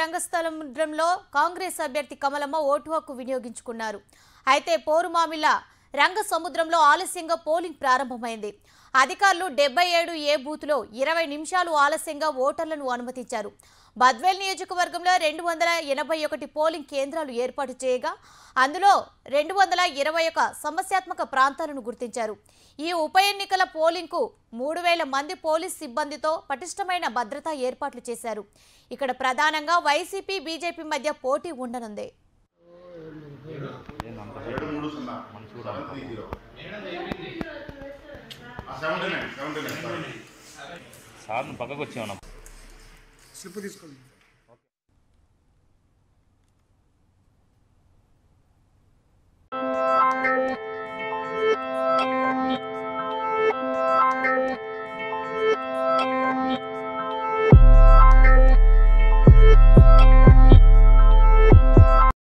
రంగస్థలంలో కాంగ్రెస్ అభ్యర్థి కమలమ్మ ఓటు హక్కు వినియోగించుకున్నారు అయితే పోరుమామిల రంగ సముద్రంలో ఆలస్యంగా పోలింగ్ ప్రారంభమైంది అధికారులు డెబ్బై ఏడు ఏ బూత్లో ఇరవై నిమిషాలు ఆలస్యంగా ఓటర్లను అనుమతించారు బద్వేల్ నియోజకవర్గంలో రెండు వందల ఎనభై ఒకటి పోలింగ్ కేంద్రాలు ఏర్పాటు చేయగా అందులో రెండు వందల ఇరవై ఒక సమస్యాత్మక ప్రాంతాలను గుర్తించారు ఈ ఉప ఎన్నికల పోలింగ్కు మూడు వేల మంది పోలీస్ సిబ్బందితో పటిష్టమైన భద్రతా ఏర్పాట్లు చేశారు ఇక్కడ ప్రధానంగా వైసీపీ బీజేపీ మధ్య పోటీ ఉండనుంది ఏడు మూడు సున్నా seven three zero seventy nine seventy nine sir పక్కకు వచ్చామన్నా స్లిప్ తీసుకోండి